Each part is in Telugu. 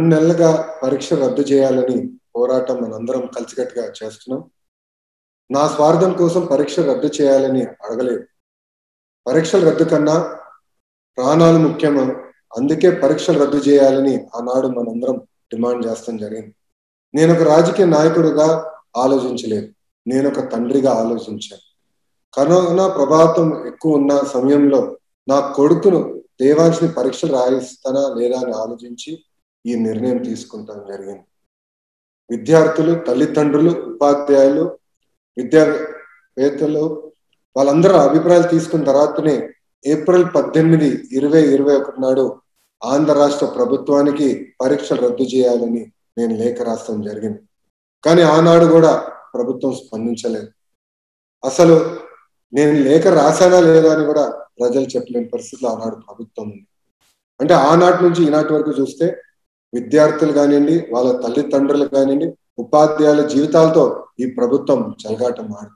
రెండు నెలలుగా పరీక్ష రద్దు చేయాలని పోరాటం మనందరం కలిసికట్టుగా చేస్తున్నాం నా స్వార్థం కోసం పరీక్ష రద్దు చేయాలని అడగలేదు పరీక్షల రద్దు కన్నా ప్రాణాలు ముఖ్యము అందుకే పరీక్షలు రద్దు చేయాలని ఆనాడు మనందరం డిమాండ్ చేస్తాం జరిగింది నేను ఒక రాజకీయ నాయకుడిగా ఆలోచించలేదు నేను ఒక తండ్రిగా ఆలోచించాను కరోనా ప్రభావం ఎక్కువ ఉన్న సమయంలో నా కొడుకును దేవాంశని పరీక్షలు రాయిస్తానా లేదా అని ఆలోచించి ఈ నిర్ణయం తీసుకుంటాం జరిగింది విద్యార్థులు తల్లిదండ్రులు ఉపాధ్యాయులు విద్యావేత్తలు వాళ్ళందరూ అభిప్రాయాలు తీసుకున్న తర్వాతనే ఏప్రిల్ పద్దెనిమిది ఇరవై ఇరవై ఒకటి నాడు ఆంధ్ర రాష్ట్ర ప్రభుత్వానికి పరీక్షలు రద్దు చేయాలని నేను లేఖ రాస్తాం జరిగింది కానీ ఆనాడు కూడా ప్రభుత్వం స్పందించలేదు అసలు నేను లేఖ రాశానా లేదా అని కూడా ప్రజలు చెప్పలేని పరిస్థితిలో ఆనాడు ప్రభుత్వం ఉంది అంటే ఆనాటి నుంచి ఈనాటి వరకు చూస్తే విద్యార్థులు కానివ్వండి వాళ్ళ తల్లిదండ్రులు కానివ్వండి ఉపాధ్యాయుల జీవితాలతో ఈ ప్రభుత్వం చెలగాటం ఆడుతుంది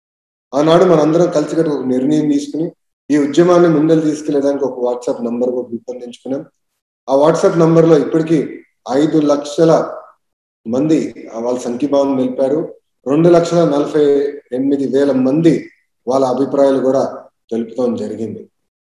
ఆనాడు మనందరం కలిసికట్టు ఒక నిర్ణయం తీసుకుని ఈ ఉద్యమాన్ని ముందలు తీసుకెళ్లేదానికి ఒక వాట్సాప్ నంబర్ కూడా రూపొందించుకున్నాం ఆ వాట్సాప్ నంబర్ లో ఇప్పటికీ ఐదు లక్షల మంది వాళ్ళ సంఖ్యభావం నిలిపారు రెండు లక్షల నలభై ఎనిమిది వేల మంది వాళ్ళ అభిప్రాయాలు కూడా తెలుపుతాం జరిగింది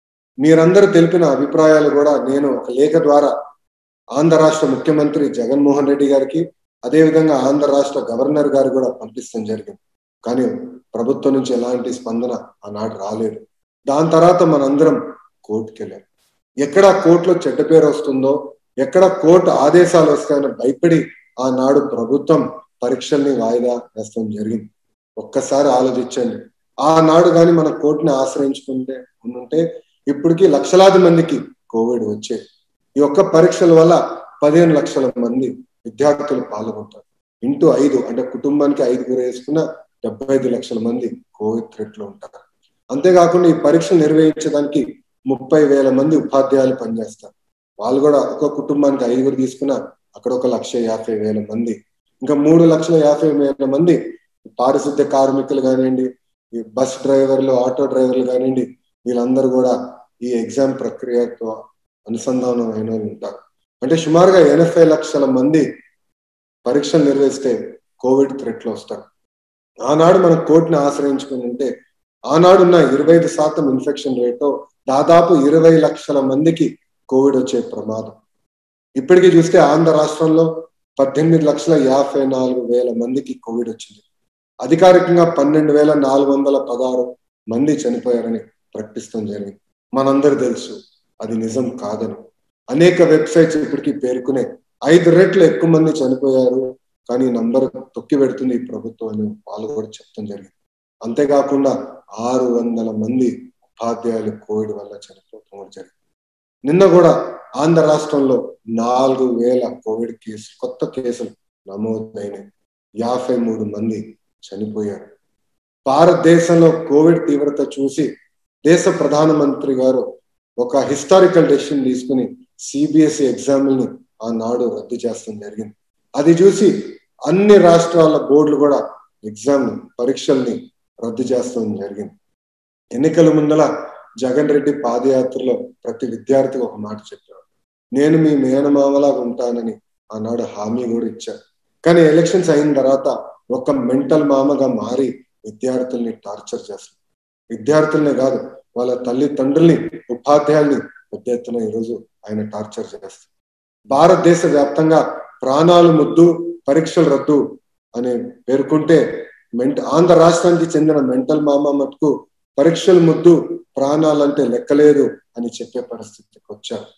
మీరందరూ తెలిపిన అభిప్రాయాలు కూడా నేను ఒక లేఖ ద్వారా ఆంధ్ర రాష్ట్ర ముఖ్యమంత్రి జగన్మోహన్ రెడ్డి గారికి అదేవిధంగా ఆంధ్ర రాష్ట్ర గవర్నర్ గారు కూడా పంపిస్తాం జరిగింది కానీ ప్రభుత్వం నుంచి ఎలాంటి స్పందన ఆనాడు రాలేదు దాని తర్వాత మనందరం కోర్టుకి వెళ్ళాం ఎక్కడ కోర్టులో చెడ్డ పేరు వస్తుందో ఎక్కడ కోర్టు ఆదేశాలు వస్తాయని భయపడి ఆనాడు ప్రభుత్వం పరీక్షల్ని వాయిదా వేస్తాం జరిగింది ఒక్కసారి ఆలోచించండి ఆనాడు కానీ మన కోర్టుని ఆశ్రయించుకుంటే ఉంటే ఇప్పటికీ లక్షలాది మందికి కోవిడ్ వచ్చే ఈ ఒక్క పరీక్షల వల్ల పదిహేను లక్షల మంది విద్యార్థులు పాల్గొంటారు ఇంటూ ఐదు అంటే కుటుంబానికి ఐదుగురు వేసుకున్న డెబ్బై ఐదు లక్షల మంది కోవిడ్ థ్రెట్ లో ఉంటారు అంతేకాకుండా ఈ పరీక్షలు నిర్వహించడానికి ముప్పై వేల మంది ఉపాధ్యాయులు పనిచేస్తారు వాళ్ళు కూడా ఒక కుటుంబానికి ఐదుగురు తీసుకున్న అక్కడ ఒక లక్ష యాభై వేల మంది ఇంకా మూడు లక్షల యాభై వేల మంది పారిశుద్ధ్య కార్మికులు కానివ్వండి ఈ బస్ డ్రైవర్లు ఆటో డ్రైవర్లు కానివ్వండి వీళ్ళందరూ కూడా ఈ ఎగ్జామ్ ప్రక్రియతో అనుసంధానం అయిన ఉంటారు అంటే సుమారుగా ఎనభై లక్షల మంది పరీక్షలు నిర్వహిస్తే కోవిడ్ థ్రెట్లు వస్తారు ఆనాడు మనం కోర్టుని ఆశ్రయించుకుని ఉంటే ఆనాడున్న ఇరవై ఐదు శాతం ఇన్ఫెక్షన్ రేటు దాదాపు ఇరవై లక్షల మందికి కోవిడ్ వచ్చే ప్రమాదం ఇప్పటికీ చూస్తే ఆంధ్ర రాష్ట్రంలో పద్దెనిమిది లక్షల యాభై నాలుగు వేల మందికి కోవిడ్ వచ్చింది అధికారికంగా పన్నెండు వేల నాలుగు వందల పదహారు మంది చనిపోయారని ప్రకటిస్తాం జరిగింది మనందరూ తెలుసు అది నిజం కాదని అనేక వెబ్సైట్స్ ఇప్పటికీ పేర్కొనే ఐదు రెట్లు ఎక్కువ మంది చనిపోయారు కానీ నంబర్ తొక్కి పెడుతుంది ఈ ప్రభుత్వం అని వాళ్ళు కూడా చెప్తాం జరిగింది అంతేకాకుండా ఆరు వందల మంది ఉపాధ్యాయులు కోవిడ్ వల్ల చనిపోవడం కూడా జరిగింది నిన్న కూడా ఆంధ్ర రాష్ట్రంలో నాలుగు వేల కోవిడ్ కేసులు కొత్త కేసులు నమోదైనాయి యాభై మూడు మంది చనిపోయారు భారతదేశంలో కోవిడ్ తీవ్రత చూసి దేశ ప్రధానమంత్రి గారు ఒక హిస్టారికల్ డెసిషన్ తీసుకుని సిబిఎస్ఈ ఎగ్జామ్ని ఆనాడు రద్దు చేస్తాం జరిగింది అది చూసి అన్ని రాష్ట్రాల బోర్డులు కూడా ఎగ్జామ్ పరీక్షల్ని రద్దు చేస్తాం జరిగింది ఎన్నికల ముందల జగన్ రెడ్డి పాదయాత్రలో ప్రతి విద్యార్థికి ఒక మాట చెప్పారు నేను మీ మేనమామలాగా ఉంటానని ఆనాడు హామీ కూడా ఇచ్చారు కానీ ఎలక్షన్స్ అయిన తర్వాత ఒక మెంటల్ మామగా మారి విద్యార్థుల్ని టార్చర్ చేస్తారు విద్యార్థుల్నే కాదు వాళ్ళ తల్లిదండ్రుల్ని ఉపాధ్యాయుల్ని పెద్ద ఎత్తున ఈరోజు ఆయన టార్చర్ చేస్తారు భారతదేశ వ్యాప్తంగా ప్రాణాలు ముద్దు పరీక్షలు రద్దు అని పేర్కొంటే మెంట ఆంధ్ర రాష్ట్రానికి చెందిన మెంటల్ మామ మటుకు పరీక్షలు ముద్దు ప్రాణాలంటే లెక్కలేదు అని చెప్పే పరిస్థితికి వచ్చారు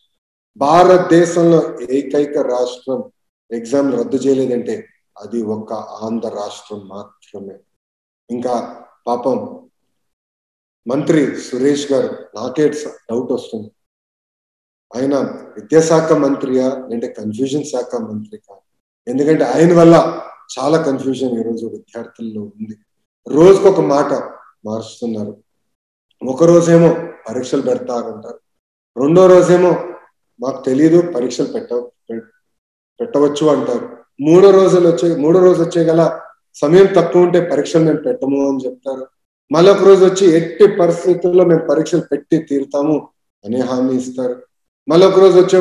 భారతదేశంలో ఏకైక రాష్ట్రం ఎగ్జామ్ రద్దు చేయలేదంటే అది ఒక్క ఆంధ్ర రాష్ట్రం మాత్రమే ఇంకా పాపం మంత్రి సురేష్ గారు నాకే డౌట్ వస్తుంది ఆయన విద్యాశాఖ మంత్రియా లేదంటే కన్ఫ్యూజన్ శాఖ మంత్రి కాదు ఎందుకంటే ఆయన వల్ల చాలా కన్ఫ్యూజన్ ఈరోజు విద్యార్థుల్లో ఉంది రోజుకు ఒక మాట మారుస్తున్నారు ఒక రోజేమో పరీక్షలు పెడతారంటారు రెండో రోజేమో మాకు తెలియదు పరీక్షలు పెట్ట పెట్టవచ్చు అంటారు మూడో రోజులు వచ్చే మూడో రోజు వచ్చే గల సమయం తక్కువ ఉంటే పరీక్షలు మేము పెట్టము అని చెప్తారు మళ్ళీ ఒక రోజు వచ్చి ఎట్టి పరిస్థితుల్లో మేము పరీక్షలు పెట్టి తీరుతాము అనే హామీ ఇస్తారు మళ్ళీ ఒక రోజు వచ్చేమో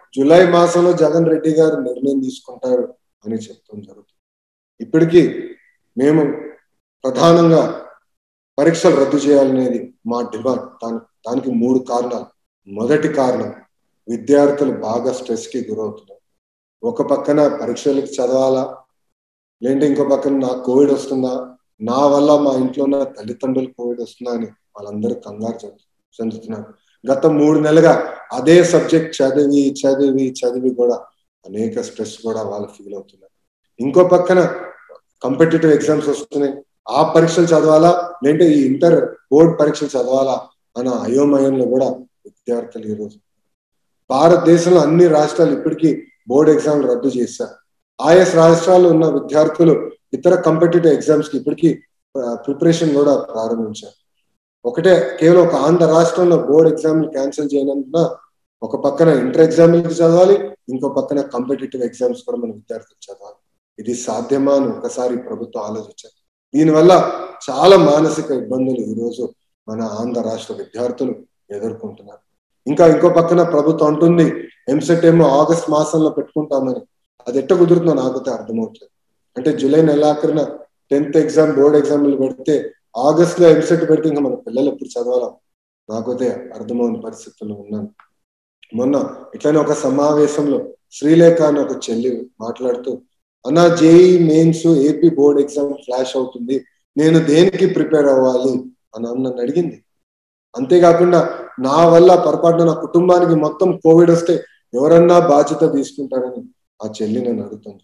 జూలై మాసంలో జగన్ రెడ్డి గారు నిర్ణయం తీసుకుంటారు అని చెప్తాం జరుగుతుంది ఇప్పటికీ మేము ప్రధానంగా పరీక్షలు రద్దు చేయాలనేది మా డిమాండ్ దాని దానికి మూడు కారణాలు మొదటి కారణం విద్యార్థులు బాగా స్ట్రెస్ కి గురవుతున్నారు ఒక పక్కన పరీక్షలకు చదవాలా లేదంటే ఇంకో పక్కన నాకు కోవిడ్ వస్తుందా నా వల్ల మా ఇంట్లో ఉన్న తల్లిదండ్రులు కోవిడ్ వస్తుందా అని వాళ్ళందరూ కంగారు చెందుతున్నారు గత మూడు నెలలుగా అదే సబ్జెక్ట్ చదివి చదివి చదివి కూడా అనేక స్ట్రెస్ కూడా వాళ్ళు ఫీల్ అవుతున్నారు ఇంకో పక్కన కాంపిటేటివ్ ఎగ్జామ్స్ వస్తున్నాయి ఆ పరీక్షలు చదవాలా లేదంటే ఈ ఇంటర్ బోర్డ్ పరీక్షలు చదవాలా అన్న అయోమయంలో కూడా విద్యార్థులు ఈరోజు భారతదేశంలో అన్ని రాష్ట్రాలు ఇప్పటికీ బోర్డు ఎగ్జామ్లు రద్దు చేశారు ఆయా రాష్ట్రాల్లో ఉన్న విద్యార్థులు ఇతర కాంపిటేటివ్ ఎగ్జామ్స్ కి ఇప్పటికీ ప్రిపరేషన్ కూడా ప్రారంభించారు ఒకటే కేవలం ఒక ఆంధ్ర రాష్ట్రంలో బోర్డు ఎగ్జామ్లు క్యాన్సిల్ చేయనందున ఒక పక్కన ఇంటర్ ఎగ్జామ్లకి చదవాలి ఇంకో పక్కన కాంపిటేటివ్ ఎగ్జామ్స్ కూడా మన విద్యార్థులు చదవాలి ఇది సాధ్యమా అని ఒకసారి ప్రభుత్వం ఆలోచించారు దీనివల్ల చాలా మానసిక ఇబ్బందులు ఈరోజు మన ఆంధ్ర రాష్ట్ర విద్యార్థులు ఎదుర్కొంటున్నారు ఇంకా ఇంకో పక్కన ప్రభుత్వం అంటుంది ఎంసెట్ ఏమో ఆగస్ట్ మాసంలో పెట్టుకుంటామని అది ఎట్ట కుదురుతుందో నాకైతే అర్థమవుతుంది అంటే జూలై నెలాఖరిన టెన్త్ ఎగ్జామ్ బోర్డ్ ఎగ్జామ్లు పెడితే ఆగస్ట్ లో ఎంసెట్ పెడితే ఇంకా మన పిల్లలు ఎప్పుడు చదవాలా నాకైతే అర్థమవుని పరిస్థితుల్లో ఉన్నాను మొన్న ఇట్లానే ఒక సమావేశంలో శ్రీలేఖ అని ఒక చెల్లి మాట్లాడుతూ అన్న JEE mains AP board exam flash అవుతుంది నేను దేనికి ప్రిపేర్ అవ్వాలి అని నన్ను అడిగింది అంతేకాకుండా నా వల్ల పొరపాటున నా కుటుంబానికి మొత్తం కోవిడ్ వస్తే ఎవరన్నా బాధ్యత తీసుకుంటారని ఆ చెల్లి నన్ను అడుగుతుంది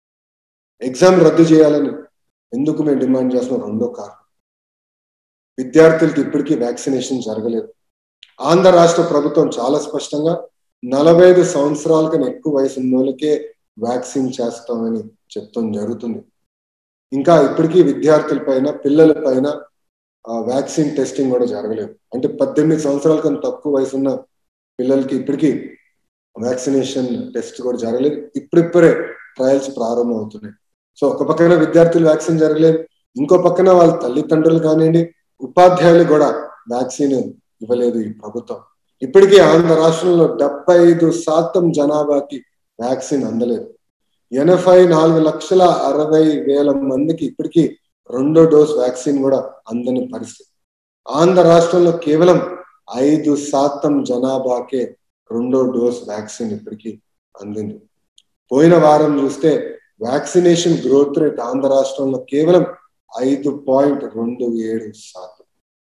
ఎగ్జామ్ రద్దు చేయాలని ఎందుకు మేము డిమాండ్ చేస్తున్నాం రెండో కారణం విద్యార్థులకి ఇప్పటికీ వ్యాక్సినేషన్ జరగలేదు ఆంధ్ర రాష్ట్ర ప్రభుత్వం చాలా స్పష్టంగా నలభై ఐదు సంవత్సరాల కన్నా ఎక్కువ వయసు ఉన్న వాళ్ళకే వ్యాక్సిన్ చేస్తామని చెప్తాం జరుగుతుంది ఇంకా ఇప్పటికీ విద్యార్థుల పైన పిల్లల పైన వ్యాక్సిన్ టెస్టింగ్ కూడా జరగలేదు అంటే పద్దెనిమిది సంవత్సరాల కన్నా తక్కువ వయసు ఉన్న పిల్లలకి ఇప్పటికీ వ్యాక్సినేషన్ టెస్ట్ కూడా జరగలేదు ఇప్పుడిప్పుడే ట్రయల్స్ ప్రారంభం అవుతున్నాయి సో ఒక పక్కన విద్యార్థులు వ్యాక్సిన్ జరగలేదు ఇంకో పక్కన వాళ్ళ తల్లిదండ్రులు కానివ్వండి ఉపాధ్యాయులు కూడా వ్యాక్సిన్ ఇవ్వలేదు ఈ ప్రభుత్వం ఇప్పటికీ ఆంధ్ర రాష్ట్రంలో డెబ్బై ఐదు శాతం జనాభాకి వ్యాక్సిన్ అందలేదు ఎనభై నాలుగు లక్షల అరవై వేల మందికి ఇప్పటికీ రెండో డోస్ వ్యాక్సిన్ కూడా అందని పరిస్థితి ఆంధ్ర రాష్ట్రంలో కేవలం ఐదు శాతం జనాభాకే రెండో డోస్ వ్యాక్సిన్ ఇప్పటికీ అందింది పోయిన వారం చూస్తే వ్యాక్సినేషన్ గ్రోత్ రేట్ ఆంధ్ర రాష్ట్రంలో కేవలం ఐదు పాయింట్ రెండు ఏడు శాతం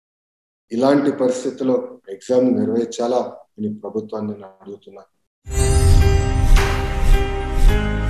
ఇలాంటి పరిస్థితుల్లో ఎగ్జామ్ నిర్వహించాలా అని ప్రభుత్వాన్ని నేను అడుగుతున్నాను